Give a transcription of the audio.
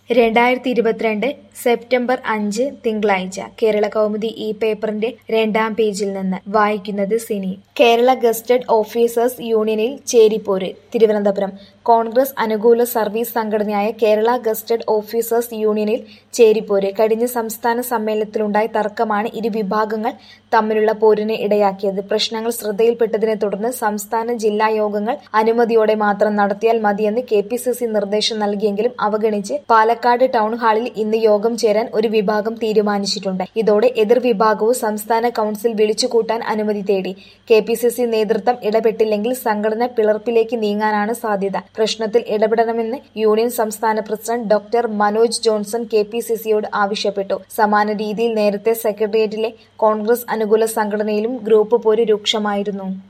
രണ്ടായിരത്തി ഇരുപത്തിരണ്ട് സെപ്റ്റംബർ അഞ്ച് തിങ്കളാഴ്ച കേരള കൗമുദി ഈ പേപ്പറിന്റെ രണ്ടാം പേജിൽ നിന്ന് വായിക്കുന്നത് സിനി കേരള ഗസ്റ്റഡ് ഓഫീസേഴ്സ് യൂണിയനിൽ ചേരിപ്പോര് തിരുവനന്തപുരം കോൺഗ്രസ് അനുകൂല സർവീസ് സംഘടനയായ കേരള ഗസ്റ്റഡ് ഓഫീസേഴ്സ് യൂണിയനിൽ ചേരിപ്പോര് കഴിഞ്ഞ സംസ്ഥാന സമ്മേളനത്തിലുണ്ടായ തർക്കമാണ് ഇരു വിഭാഗങ്ങൾ തമ്മിലുള്ള പോരിന് ഇടയാക്കിയത് പ്രശ്നങ്ങൾ ശ്രദ്ധയിൽപ്പെട്ടതിനെ തുടർന്ന് സംസ്ഥാന ജില്ലാ യോഗങ്ങൾ അനുമതിയോടെ മാത്രം നടത്തിയാൽ മതിയെന്ന് കെ പി സി സി നിർദ്ദേശം നൽകിയെങ്കിലും അവഗണിച്ച് പാലക്കാട് ടൗൺ ഹാളിൽ ഇന്ന് യോഗം ചേരാൻ ഒരു വിഭാഗം തീരുമാനിച്ചിട്ടുണ്ട് ഇതോടെ എതിർ വിഭാഗവും സംസ്ഥാന കൗൺസിൽ വിളിച്ചുകൂട്ടാൻ അനുമതി തേടി കെ പി സി സി നേതൃത്വം ഇടപെട്ടില്ലെങ്കിൽ സംഘടന പിളർപ്പിലേക്ക് നീങ്ങാനാണ് സാധ്യത പ്രശ്നത്തിൽ ഇടപെടണമെന്ന് യൂണിയൻ സംസ്ഥാന president doctor Manoj Johnson K P C സിയോട് ആവശ്യപ്പെട്ടു സമാന രീതിയിൽ നേരത്തെ സെക്രട്ടേറിയറ്റിലെ കോൺഗ്രസ് അനുകൂല സംഘടനയിലും ഗ്രൂപ്പ് പോര് രൂക്ഷമായിരുന്നു